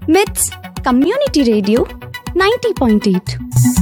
with community radio ninety point eight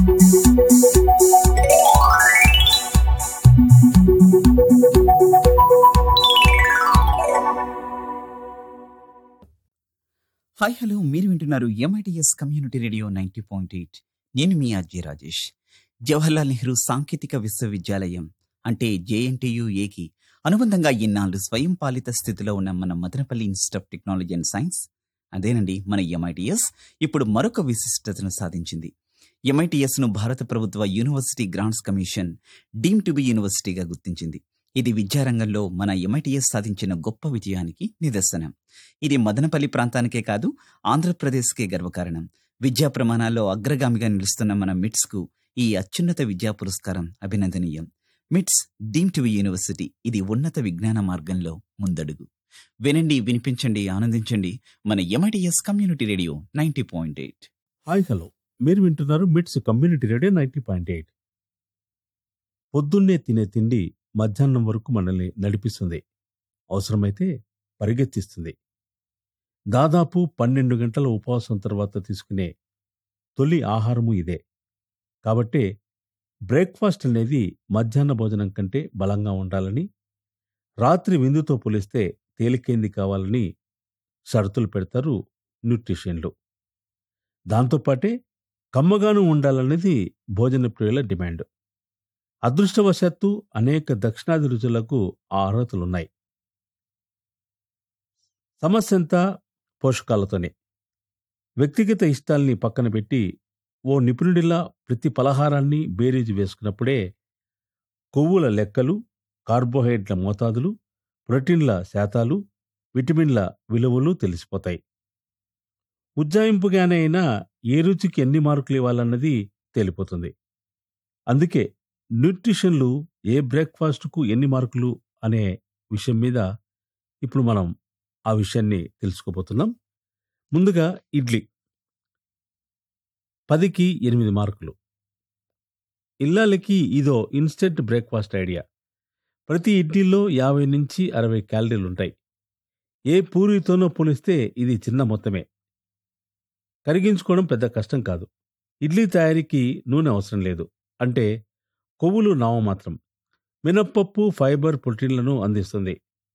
hi hello మీరు వింటున్నారు MITS community radio ninety point eight నేను మీ అజయ్ రాజేష్ జవహర్లాల్ నెహ్రూ సాంకేతిక విశ్వవిద్యాలయం అంటే జేఎన్టీయు ఏకి అనుబంధంగా ఇన్నాళ్ళు స్వయం పాలిత స్థితిలో ఉన్న మన Madanapalle institute of technology and science అదేనండి మన ఎంఐటిఎస్ ఇప్పుడు మరొక విశిష్టతను సాధించింది ఎంఐటిఎస్ ను భారత ప్రభుత్వ university grants commission deem to be యూనివర్సిటీగా గుర్తించింది ఇది విద్యారంగంలో మన ఎంఐటిఎస్ సాధించిన గొప్ప విజయానికి నిదర్శనం ఇది మదనపల్లి ప్రాంతానికే కాదు ఆంధ్రప్రదేశ్కే గర్వకారణం విద్యా ప్రమాణాల్లో అగ్రగామిగా నిలుస్తున్న మన మిట్స్ కు ఈ అత్యున్నత విద్యా పురస్కారం అభినందనీయం మిట్స్ డీమ్ టు యూనివర్సిటీ ఇది ఉన్నత విజ్ఞాన మార్గంలో ముందడుగు వినండి వినిపించండి ఆనందించండి మన MITS community radio ninety point eight hi hello మీరు వింటున్నారు MITS community radio ninety point eight పొద్దున్నే తినే తిండి మధ్యాహ్నం వరకు మనల్ని నడిపిస్తుంది అవసరమైతే పరిగెత్తిస్తుంది దాదాపు పన్నెండు గంటల ఉపవాసం తర్వాత తీసుకునే తొలి ఆహారము ఇదే కాబట్టే బ్రేక్ఫాస్ట్ అనేది మధ్యాహ్న భోజనం కంటే బలంగా ఉండాలని రాత్రి విందుతో పోలిస్తే తేలికైంది కావాలని షరతులు పెడతారు న్యూట్రిషన్లు దాంతోపాటే కమ్మగాను ఉండాలనేది భోజన ప్రియుల డిమాండ్ అదృష్టవశాత్తు అనేక దక్షిణాది రుచులకు ఆ అర్హతలున్నాయి సమస్య అంతా పోషకాలతోనే వ్యక్తిగత ఇష్టాల్ని పక్కన పెట్టి ఓ నిపుణుడిలా ప్రతి పలహారాన్ని బేరీజు వేసుకున్నప్పుడే కొవ్వుల లెక్కలు కార్బోహైడ్రేట్ల మోతాదులు ప్రోటీన్ల శాతాలు విటమిన్ల విలువలు తెలిసిపోతాయి ఉజ్జాయింపుగానే అయినా ఏ రుచికి ఎన్ని మార్కులు ఇవ్వాలన్నది తేలిపోతుంది అందుకే న్యూట్రిషన్లు ఏ బ్రేక్ఫాస్ట్కు ఎన్ని మార్కులు అనే విషయం మీద ఇప్పుడు మనం ఆ విషయాన్ని తెలుసుకోబోతున్నాం ముందుగా ఇడ్లీ పదికి ఎనిమిది మార్కులు ఇల్లాలకి ఇదో ఇన్స్టెంట్ బ్రేక్ఫాస్ట్ ఐడియా ప్రతి ఇడ్లీలో యాభై నుంచి అరవై క్యాలరీలు ఉంటాయి ఏ పూరితోనో పోలిస్తే ఇది చిన్న మొత్తమే కరిగించుకోవడం పెద్ద కష్టం కాదు ఇడ్లీ తయారీకి నూనె అవసరం లేదు అంటే కొవ్వులు నామమాత్రం మినప్పప్పు ఫైబర్ ప్రోటీన్లను అందిస్తుంది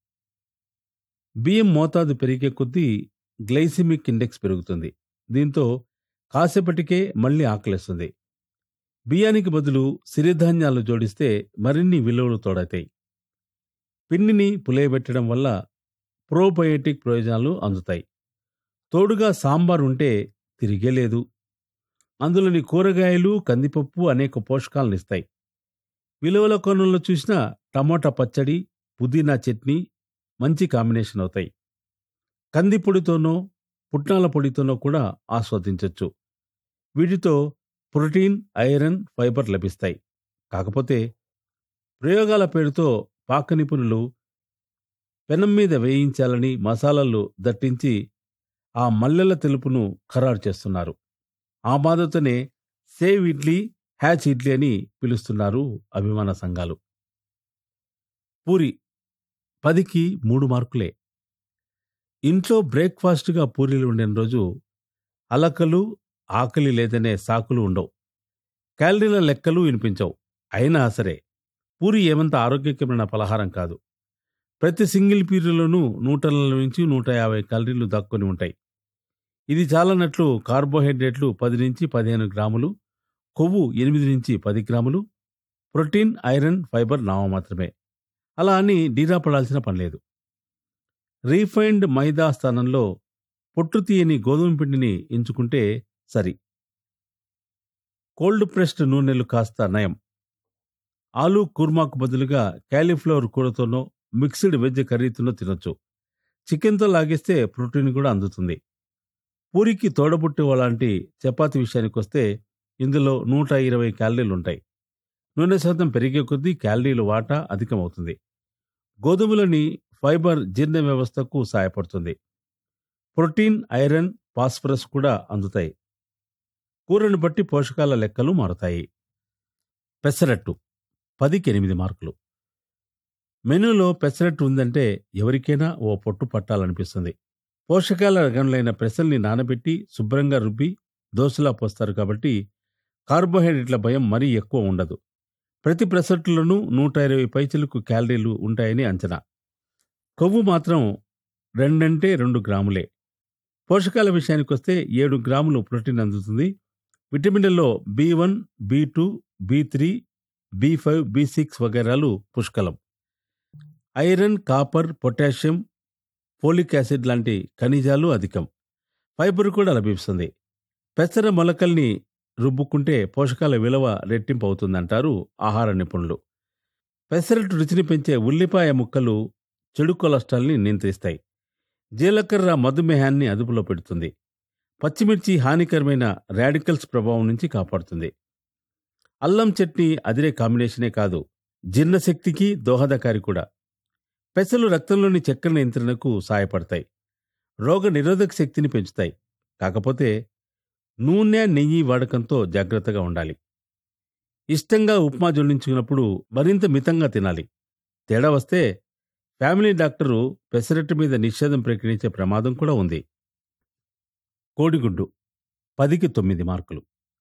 బియ్యం మోతాదు పెరిగే కొద్దీ గ్లైసిమిక్ ఇండెక్స్ పెరుగుతుంది దీంతో కాసేపటికే మళ్ళీ ఆకలిస్తుంది బియ్యానికి బదులు సిరిధాన్యాలు జోడిస్తే మరిన్ని విలువలు తోడవుతాయి పిండిని పులియబెట్టడం వల్ల ప్రోబయోటిక్ ప్రయోజనాలు అందుతాయి తోడుగా సాంబార్ ఉంటే తిరిగే లేదు అందులోని కూరగాయలు కందిపప్పు అనేక పోషకాలను ఇస్తాయి విలువల కోణంలో చూసినా టమోటా పచ్చడి పుదీనా చట్నీ మంచి కాంబినేషన్ అవుతాయి కంది పొడితోనో పుట్నాల పొడితోనో కూడా ఆస్వాదించవచ్చు వీటితో ప్రోటీన్ ఐరన్ ఫైబర్ లభిస్తాయి కాకపోతే ప్రయోగాల పేరుతో పాక నిపుణులు పెనం మీద వేయించాలని మసాలాలు దట్టించి ఆ మల్లెల తెలుపును ఖరారు చేస్తున్నారు ఆ బాధతోనే సేవ్ ఇడ్లీ హ్యాచ్ ఇడ్లీ అని పిలుస్తున్నారు అభిమాన సంఘాలు పూరి పదికి మూడు మార్కులే ఇంట్లో బ్రేక్ఫాస్ట్గా పూరీలు ఉండిన రోజు అలకలు ఆకలి లేదనే సాకులు ఉండవు క్యాలరీల లెక్కలు వినిపించవు అయినా సరే పూరి ఏమంత ఆరోగ్యకరమైన పలహారం కాదు ప్రతి సింగిల్ పీరియడ్లోనూ నూట నలభై నుంచి నూట యాభై క్యాలరీలు దాక్కొని ఉంటాయి ఇది చాలన్నట్లు కార్బోహైడ్రేట్లు పది నుంచి పదిహేను గ్రాములు కొవ్వు ఎనిమిది నుంచి పది గ్రాములు ప్రోటీన్ ఐరన్ ఫైబర్ నామ మాత్రమే అలా అని డీరా పడాల్సిన పనిలేదు రీఫైన్డ్ మైదా స్థానంలో పొట్టు తీయని గోధుమ పిండిని ఎంచుకుంటే సరి కోల్డ్ ప్రెస్డ్ నూనెలు కాస్త నయం ఆలూ కుర్మాకు బదులుగా క్యాలీఫ్లవర్ కూరతోనో మిక్స్డ్ వెజ్ కర్రీతోనో తినొచ్చు చికెన్తో లాగేస్తే ప్రోటీన్ కూడా అందుతుంది పూరికి తోడబుట్టి లాంటి చపాతి విషయానికి వస్తే ఇందులో నూట ఇరవై క్యాలరీలు ఉంటాయి నూనె శాతం పెరిగే కొద్దీ క్యాలరీలు వాటా అధికమవుతుంది గోధుమలని ఫైబర్ జీర్ణ వ్యవస్థకు సహాయపడుతుంది ప్రోటీన్ ఐరన్ ఫాస్ఫరస్ కూడా అందుతాయి కూరను బట్టి పోషకాల లెక్కలు మారుతాయి పెసరట్టు పదికి ఎనిమిది మార్కులు మెనూలో పెసరట్టు ఉందంటే ఎవరికైనా ఓ పొట్టు పట్టాలనిపిస్తుంది పోషకాల రకములైన పెసల్ని నానబెట్టి శుభ్రంగా రుబ్బి దోశలా పోస్తారు కాబట్టి కార్బోహైడ్రేట్ల భయం మరీ ఎక్కువ ఉండదు ప్రతి ప్రసట్టులోనూ నూట ఇరవై పైచలకు క్యాలరీలు ఉంటాయని అంచనా కొవ్వు మాత్రం రెండంటే రెండు గ్రాములే పోషకాల విషయానికి వస్తే ఏడు గ్రాములు ప్రోటీన్ అందుతుంది విటమిన్లలో B one B two B three B five B six వగైరాలు పుష్కలం iron copper potassium folic acid లాంటి ఖనిజాలు అధికం ఫైబర్ కూడా లభిస్తుంది పెసర మొలకల్ని రుబ్బుకుంటే పోషకాల విలువ రెట్టింపు అవుతుందంటారు ఆహార నిపుణులు పెసరట్టు రుచిని పెంచే ఉల్లిపాయ ముక్కలు చెడు కొలెస్ట్రాల్ని నియంత్రిస్తాయి జీలకర్ర మధుమేహాన్ని అదుపులో పెడుతుంది పచ్చిమిర్చి హానికరమైన రాడికల్స్ ప్రభావం నుంచి కాపాడుతుంది అల్లం చట్నీ అదిరే కాంబినేషనే కాదు జీర్ణశక్తికి దోహదకారి కూడా పెసలు రక్తంలోని చక్కెర నియంత్రణకు సహాయపడతాయి రోగ నిరోధక శక్తిని పెంచుతాయి కాకపోతే నూనె నెయ్యి వాడకంతో జాగ్రత్తగా ఉండాలి ఇష్టంగా ఉప్మా జోడించుకున్నప్పుడు మరింత మితంగా తినాలి తేడా వస్తే ఫ్యామిలీ డాక్టరు పెసరట్టు మీద నిషేధం ప్రకటించే ప్రమాదం కూడా ఉంది కోడిగుడ్డు పదికి తొమ్మిది మార్కులు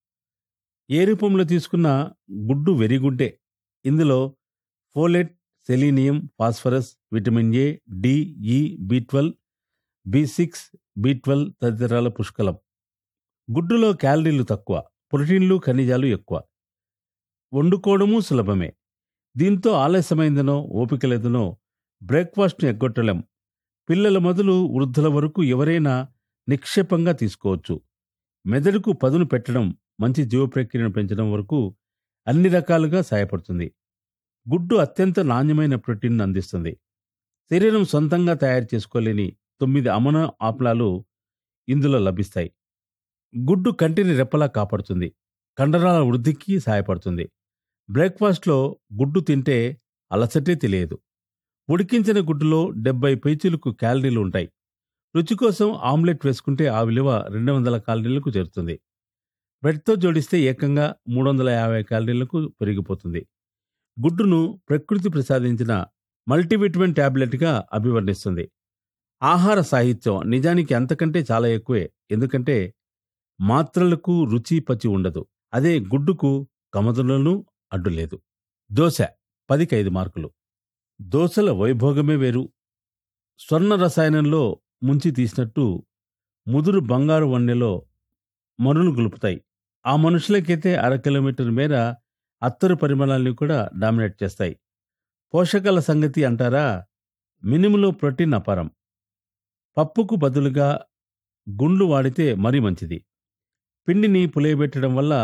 ఏ రూపంలో తీసుకున్న గుడ్డు వెరిగుడ్డే ఇందులో folate selenium phosphorus vitamin A D E B twelve B six B twelve తదితరాల పుష్కలం గుడ్డులో క్యాలరీలు తక్కువ ప్రోటీన్లు ఖనిజాలు ఎక్కువ వండుకోవడము సులభమే దీంతో ఆలస్యమైందనో ఓపిక లేదనో బ్రేక్ఫాస్ట్ను ఎగ్గొట్టలేం పిల్లల మొదలు వృద్ధుల వరకు ఎవరైనా నిక్షేపంగా తీసుకోవచ్చు మెదడుకు పదును పెట్టడం మంచి జీవ ప్రక్రియను పెంచడం వరకు అన్ని రకాలుగా సహాయపడుతుంది గుడ్డు అత్యంత నాణ్యమైన ప్రోటీన్ను అందిస్తుంది శరీరం సొంతంగా తయారు చేసుకోలేని తొమ్మిది అమనో ఆమ్లాలు ఇందులో లభిస్తాయి గుడ్డు కంటిని రెప్పలా కాపాడుతుంది కండరాల వృద్ధికి సహాయపడుతుంది బ్రేక్ఫాస్ట్లో గుడ్డు తింటే అలసటే తెలియదు ఉడికించిన గుడ్డులో డెబ్బై పైచీలకు క్యాలరీలు ఉంటాయి రుచి కోసం ఆమ్లెట్ వేసుకుంటే ఆ విలువ రెండు వందల క్యాలరీలకు చేరుతుంది బ్రెడ్తో జోడిస్తే ఏకంగా మూడు వందల యాభై క్యాలరీలకు పెరిగిపోతుంది గుడ్డును ప్రకృతి ప్రసాదించిన మల్టీవిటమిన్ టాబ్లెట్గా అభివర్ణిస్తుంది ఆహార సాహిత్యం నిజానికి అంతకంటే చాలా ఎక్కువే ఎందుకంటే మాత్రలకు రుచి పచి ఉండదు అదే గుడ్డుకు కమదులను అడ్డులేదు దోశ పదికి ఐదు మార్కులు దోశల వైభోగమే వేరు స్వర్ణ రసాయనంలో ముంచి తీసినట్టు ముదురు బంగారు వన్నెలో మరులు గొలుపుతాయి ఆ మనుషులకైతే అర కిలోమీటర్ మేర అత్తరు పరిమాణాల్ని కూడా డామినేట్ చేస్తాయి పోషకాల సంగతి అంటారా మినిములో ప్రోటీన్ అపారం పప్పుకు బదులుగా గుండ్లు వాడితే మరీ మంచిది పిండిని పులియబెట్టడం వల్ల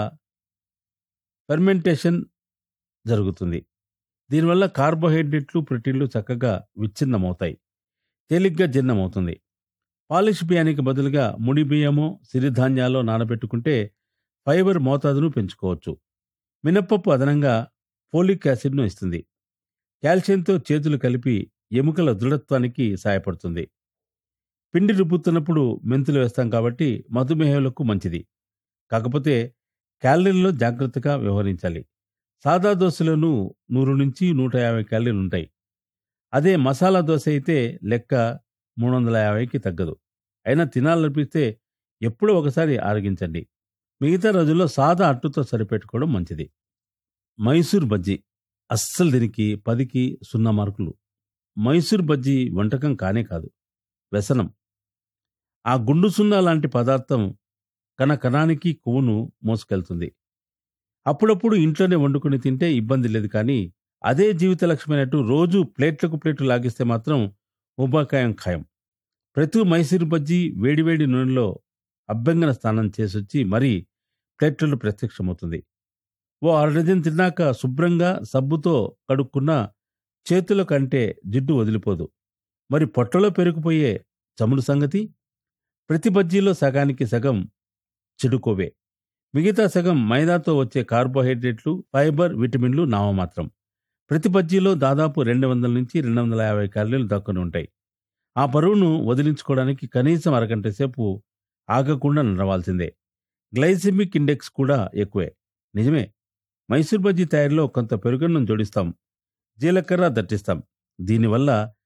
ఫెర్మెంటేషన్ జరుగుతుంది దీనివల్ల కార్బోహైడ్రేట్లు ప్రోటీన్లు చక్కగా విచ్ఛిన్నమవుతాయి తేలిగ్గా జీర్ణమవుతుంది పాలిష్ బియ్యానికి బదులుగా ముడి బియ్యమో సిరిధాన్యాలో నానబెట్టుకుంటే ఫైబర్ మోతాదును పెంచుకోవచ్చు మినప్పప్పు అదనంగా ఫోలిక్ యాసిడ్ను ఇస్తుంది కాల్షియంతో చేతులు కలిపి ఎముకల దృఢత్వానికి సహాయపడుతుంది పిండి రుబ్బుతున్నప్పుడు మెంతులు వేస్తాం కాబట్టి మధుమేహాలకు మంచిది కాకపోతే క్యాలరీల్లో జాగ్రత్తగా వ్యవహరించాలి సాదా దోశలోనూ నూరు నుంచి నూట యాభై క్యాలరీలు ఉంటాయి అదే మసాలా దోశ అయితే లెక్క మూడు వందల యాభైకి తగ్గదు అయినా తినాలనిపిస్తే ఎప్పుడో ఒకసారి ఆరగించండి మిగతా రోజుల్లో సాదా అట్టుతో సరిపెట్టుకోవడం మంచిది మైసూర్ బజ్జీ అస్సలు దీనికి పదికి సున్నా మార్కులు మైసూర్ బజ్జీ వంటకం కానే కాదు వ్యసనం ఆ గుండు సున్నా లాంటి పదార్థం కణ కణానికి కొవ్వును మోసుకెళ్తుంది అప్పుడప్పుడు ఇంట్లోనే వండుకొని తింటే ఇబ్బంది లేదు కానీ అదే జీవిత లక్ష్యమైనట్టు రోజు ప్లేట్లకు ప్లేట్లు లాగిస్తే మాత్రం ఉబాకాయం ఖాయం ప్రతి మైసూరు బజ్జీ వేడివేడి నూనెలో అభ్యంగన స్నానం చేసొచ్చి మరీ ప్లేట్లలో ప్రత్యక్షమవుతుంది ఓ అరడజన్ తిన్నాక శుభ్రంగా సబ్బుతో కడుక్కున్న చేతుల కంటే జిడ్డు వదిలిపోదు మరి పొట్టలో పెరిగిపోయే చమురు సంగతి ప్రతి బజ్జీలో సగానికి సగం చెడుకోవే మిగతా సగం మైదాతో వచ్చే కార్బోహైడ్రేట్లు ఫైబర్ విటమిన్లు నామమాత్రం ప్రతి బజ్జీలో దాదాపు రెండు వందల నుంచి రెండు వందల యాభై క్యాలరీలు దక్కుని ఉంటాయి ఆ బరువును వదిలించుకోవడానికి కనీసం అరగంట సేపు ఆగకుండా నడవాల్సిందే గ్లైసిమిక్ ఇండెక్స్ కూడా ఎక్కువే నిజమే మైసూర్ బజ్జీ తయారీలో కొంత పెరుగున్నం జోడిస్తాం జీలకర్ర దట్టిస్తాం దీనివల్ల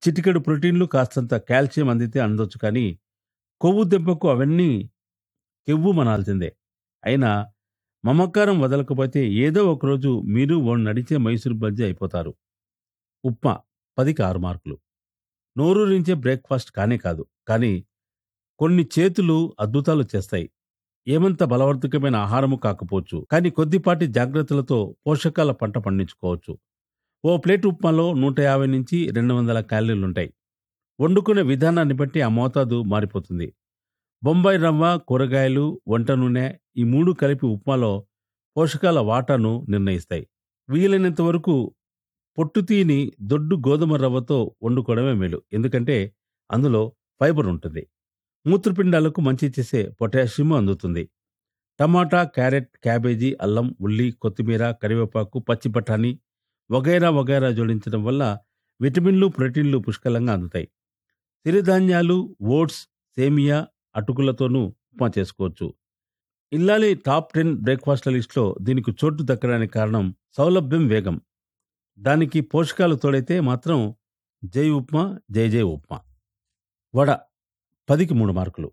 చిటికెడు ప్రోటీన్లు కాస్తంత కాల్షియం అందితే అందొచ్చు కానీ కొవ్వు దెబ్బకు అవన్నీ కెవ్వు మనాల్సిందే అయినా మమకారం వదలకపోతే ఏదో ఒకరోజు మీరు ఓ నడిచే మైసూరు బజ్జీ అయిపోతారు ఉప్మా పదికి ఆరు మార్కులు నోరూరించే బ్రేక్ఫాస్ట్ కానే కాదు కానీ కొన్ని చేతులు అద్భుతాలు చేస్తాయి ఏమంత బలవర్ధకమైన ఆహారము కాకపోవచ్చు కానీ కొద్దిపాటి జాగ్రత్తలతో పోషకాల పంట పండించుకోవచ్చు ఓ ప్లేట్ ఉప్మాలో నూట యాభై నుంచి రెండు వందల క్యాలరీలుంటాయి వండుకునే విధానాన్ని బట్టి ఆ మోతాదు మారిపోతుంది బొంబాయి రవ్వ కూరగాయలు వంట నూనె ఈ మూడు కలిపి ఉప్మాలో పోషకాల వాటాను నిర్ణయిస్తాయి వీలైనంత వరకు పొట్టు తీని దొడ్డు గోధుమ రవ్వతో వండుకోవడమే మేలు ఎందుకంటే అందులో ఫైబర్ ఉంటుంది మూత్రపిండాలకు మంచి చేసే పొటాషియం అందుతుంది టమాటా క్యారెట్ క్యాబేజీ అల్లం ఉల్లి కొత్తిమీర కరివేపాకు పచ్చి బఠానీ వగైరా వగైరా జోడించడం వల్ల విటమిన్లు ప్రోటీన్లు పుష్కలంగా అందుతాయి సిరిధాన్యాలు ఓట్స్ సేమియా అటుకులతోనూ ఉప్మా చేసుకోవచ్చు ఇల్లాలి టాప్ టెన్ బ్రేక్ఫాస్ట్ల లిస్టులో దీనికి చోటు దక్కడానికి కారణం సౌలభ్యం వేగం దానికి పోషకాలు తోడైతే మాత్రం జై ఉప్మా జై జై ఉప్మా వడ పదికి మూడు మార్కులు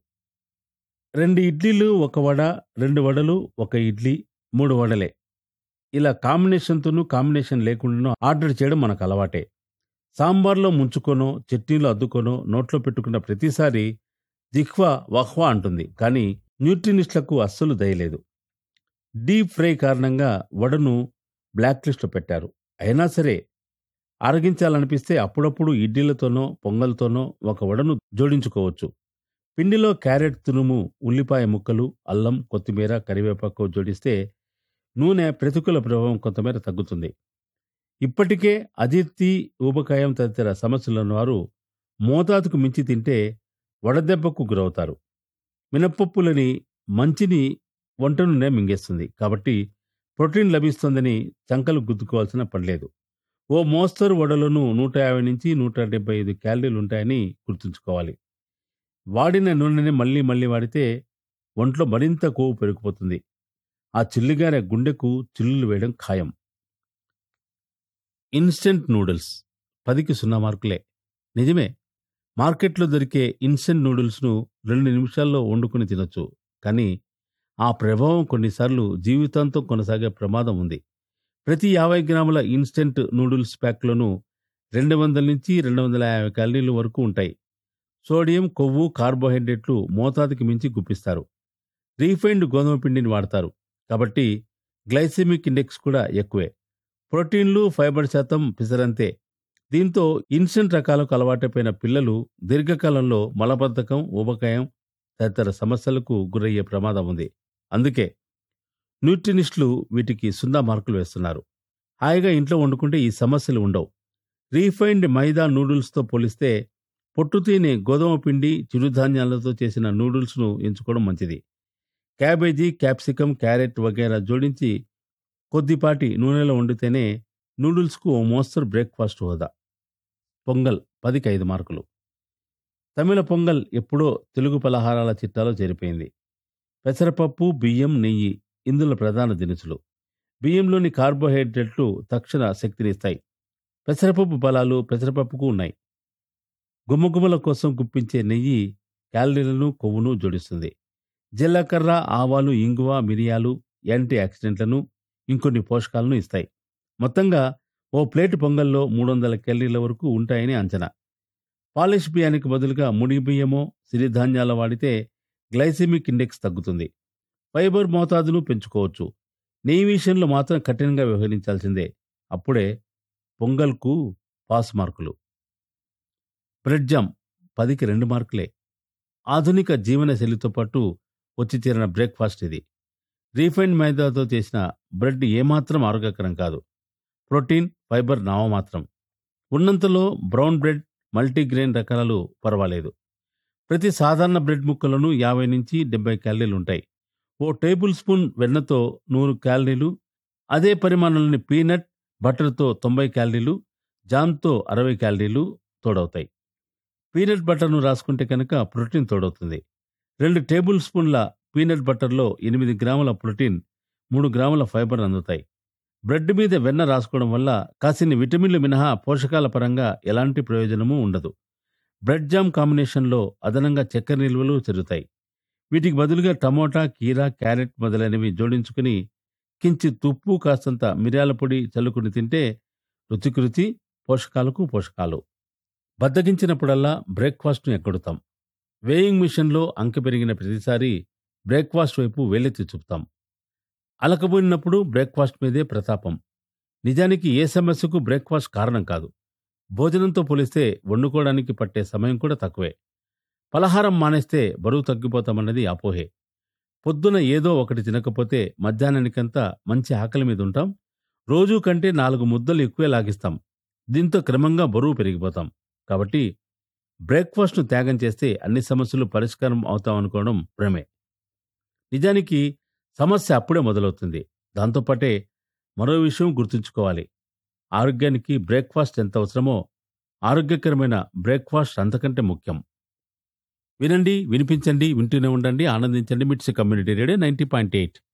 రెండు ఇడ్లీలు ఒక వడ రెండు వడలు ఒక ఇడ్లీ మూడు వడలే ఇలా కాంబినేషన్తోనూ కాంబినేషన్ లేకుండానో ఆర్డర్ చేయడం మనకు అలవాటే సాంబార్లో ముంచుకొనో చట్నీలో అద్దుకొనో నోట్లో పెట్టుకున్న ప్రతిసారి జిహ్వా వహ్వా అంటుంది కానీ న్యూట్రినిస్టులకు అస్సలు దయలేదు డీప్ ఫ్రై కారణంగా వడను బ్లాక్ లిస్ట్లో పెట్టారు అయినా సరే ఆరగించాలనిపిస్తే అప్పుడప్పుడు ఇడ్లీలతోనో పొంగల్తోనో ఒక వడను జోడించుకోవచ్చు పిండిలో క్యారెట్ తురుము ఉల్లిపాయ ముక్కలు అల్లం కొత్తిమీర కరివేపాకు జోడిస్తే నూనె ప్రతికూల ప్రభావం కొంతమేర తగ్గుతుంది ఇప్పటికే అజీర్తి ఊబకాయం తదితర సమస్యలున్న వారు మోతాదుకు మించి తింటే వడదెబ్బకు గురవుతారు మినప్పప్పులని మంచిని వంట నూనె మింగేస్తుంది కాబట్టి ప్రోటీన్ లభిస్తుందని చంకలు గుద్దుకోవాల్సిన పనిలేదు ఓ మోస్తరు వడలను నూట యాభై నుంచి నూట డెబ్బై ఐదు క్యాలరీలు ఉంటాయని గుర్తుంచుకోవాలి వాడిన నూనెని మళ్ళీ మళ్ళీ వాడితే ఒంట్లో మరింత కొవ్వు పెరిగిపోతుంది ఆ చిల్లిగానే గుండెకు చిల్లులు వేయడం ఖాయం ఇన్స్టెంట్ నూడిల్స్ పదికి సున్నా మార్కులే నిజమే మార్కెట్లో దొరికే ఇన్స్టెంట్ నూడిల్స్ను రెండు నిమిషాల్లో వండుకుని తినొచ్చు కానీ ఆ ప్రభావం కొన్నిసార్లు జీవితాంతం కొనసాగే ప్రమాదం ఉంది ప్రతి యాభై గ్రాముల ఇన్స్టెంట్ నూడిల్స్ ప్యాక్లోనూ రెండు వందల నుంచి రెండు వందల యాభై క్యాలరీల వరకు ఉంటాయి సోడియం కొవ్వు కార్బోహైడ్రేట్లు మోతాదుకి మించి గుప్పిస్తారు రీఫైన్డ్ గోధుమ పిండిని వాడతారు కాబట్టి గ్లైసెమిక్ ఇండెక్స్ కూడా ఎక్కువే ప్రోటీన్లు ఫైబర్ శాతం పిసరంతే దీంతో ఇన్స్టెంట్ రకాలకు అలవాటైపోయిన పిల్లలు దీర్ఘకాలంలో మలబద్ధకం ఊబకాయం తదితర సమస్యలకు గురయ్యే ప్రమాదం ఉంది అందుకే న్యూట్రినిస్టులు వీటికి సున్నా మార్కులు వేస్తున్నారు హాయిగా ఇంట్లో వండుకుంటే ఈ సమస్యలు ఉండవు రీఫైన్డ్ మైదా నూడిల్స్తో పోలిస్తే పొట్టు తినే గోధుమ పిండి చిరుధాన్యాలతో చేసిన నూడిల్స్ను ఎంచుకోవడం మంచిది క్యాబేజీ క్యాప్సికం క్యారెట్ వగైరా జోడించి కొద్దిపాటి నూనెలో వండితేనే నూడిల్స్కు ఓ మోస్తరు బ్రేక్ఫాస్ట్ హోదా పొంగల్ పదికి ఐదు మార్కులు తమిళ పొంగల్ ఎప్పుడో తెలుగు పలహారాల చిట్టాలో చేరిపోయింది పెసరపప్పు బియ్యం నెయ్యి ఇందులో ప్రధాన దినుసులు బియ్యంలోని కార్బోహైడ్రేట్లు తక్షణ శక్తినిస్తాయి పెసరపప్పు బలాలు పెసరపప్పుకు ఉన్నాయి గుమ్మగుమ్మల కోసం గుప్పించే నెయ్యి క్యాలరీలను కొవ్వును జోడిస్తుంది జీలకర్ర ఆవాలు ఇంగువ మిరియాలు యాంటీ ఆక్సిడెంట్లను ఇంకొన్ని పోషకాలను ఇస్తాయి మొత్తంగా ఓ ప్లేటు పొంగల్లో మూడు వందల క్యాలరీల వరకు ఉంటాయని అంచనా పాలిష్ బియ్యానికి బదులుగా ముడి బియ్యమో సిరిధాన్యాల వాడితే గ్లైసెమిక్ ఇండెక్స్ తగ్గుతుంది ఫైబర్ మోతాదును పెంచుకోవచ్చు నెయ్యి విషయంలో మాత్రం కఠినంగా వ్యవహరించాల్సిందే అప్పుడే పొంగల్కు పాస్ మార్కులు బ్రెడ్ జామ్ పదికి రెండు మార్కులే ఆధునిక జీవన శైలితో పాటు వచ్చి చేరిన బ్రేక్ఫాస్ట్ ఇది రీఫైండ్ మైదాతో చేసిన బ్రెడ్ ఏమాత్రం ఆరోగ్యకరం కాదు ప్రోటీన్ ఫైబర్ నామమాత్రం ఉన్నంతలో బ్రౌన్ బ్రెడ్ మల్టీగ్రెయిన్ రకాలు పర్వాలేదు ప్రతి సాధారణ బ్రెడ్ ముక్కలను యాభై నుంచి డెబ్బై క్యాలరీలు ఉంటాయి ఓ టేబుల్ స్పూన్ వెన్నతో నూరు క్యాలరీలు అదే పరిమాణంలోని పీనట్ బటర్తో తొంభై క్యాలరీలు జామ్తో అరవై క్యాలరీలు తోడవుతాయి పీనట్ బటర్ను రాసుకుంటే కనుక ప్రోటీన్ తోడవుతుంది రెండు టేబుల్ స్పూన్ల పీనట్ బటర్లో ఎనిమిది గ్రాముల ప్రోటీన్ మూడు గ్రాముల ఫైబర్ అందుతాయి బ్రెడ్ మీద వెన్న రాసుకోవడం వల్ల కాసిన్ని విటమిన్లు మినహా పోషకాల పరంగా ఎలాంటి ప్రయోజనమూ ఉండదు బ్రెడ్ జామ్ కాంబినేషన్లో అదనంగా చక్కెర నిల్వలు చెరుతాయి వీటికి బదులుగా టమోటా కీరా క్యారెట్ మొదలైనవి జోడించుకుని కించిత్ ఉప్పు కాస్తంత మిరియాల పొడి చల్లుకుని తింటే రుచికి రుచి పోషకాలకు పోషకాలు బద్దగించినప్పుడల్లా బ్రేక్ఫాస్ట్ను ఎక్కడుతాం వేయింగ్ మిషన్లో అంక పెరిగిన ప్రతిసారి బ్రేక్ఫాస్ట్ వైపు వేలెత్తి చూపుతాం అలకబోయినప్పుడు బ్రేక్ఫాస్ట్ మీదే ప్రతాపం నిజానికి ఏ సమస్యకు బ్రేక్ఫాస్ట్ కారణం కాదు భోజనంతో పోలిస్తే వండుకోవడానికి పట్టే సమయం కూడా తక్కువే పలహారం మానేస్తే బరువు తగ్గిపోతామన్నది అపోహే పొద్దున ఏదో ఒకటి తినకపోతే మధ్యాహ్నానికంతా మంచి ఆకలి మీద ఉంటాం రోజు కంటే నాలుగు ముద్దలు ఎక్కువే లాగిస్తాం దీంతో క్రమంగా బరువు పెరిగిపోతాం కాబట్టి బ్రేక్ఫాస్ట్ను త్యాగం చేస్తే అన్ని సమస్యలు పరిష్కారం అవుతామనుకోవడం భ్రమే నిజానికి సమస్య అప్పుడే మొదలవుతుంది దాంతోపాటే మరో విషయం గుర్తుంచుకోవాలి ఆరోగ్యానికి బ్రేక్ఫాస్ట్ ఎంత అవసరమో ఆరోగ్యకరమైన బ్రేక్ఫాస్ట్ అంతకంటే ముఖ్యం వినండి వినిపించండి వింటూనే ఉండండి ఆనందించండి MITS community radio ninety point eight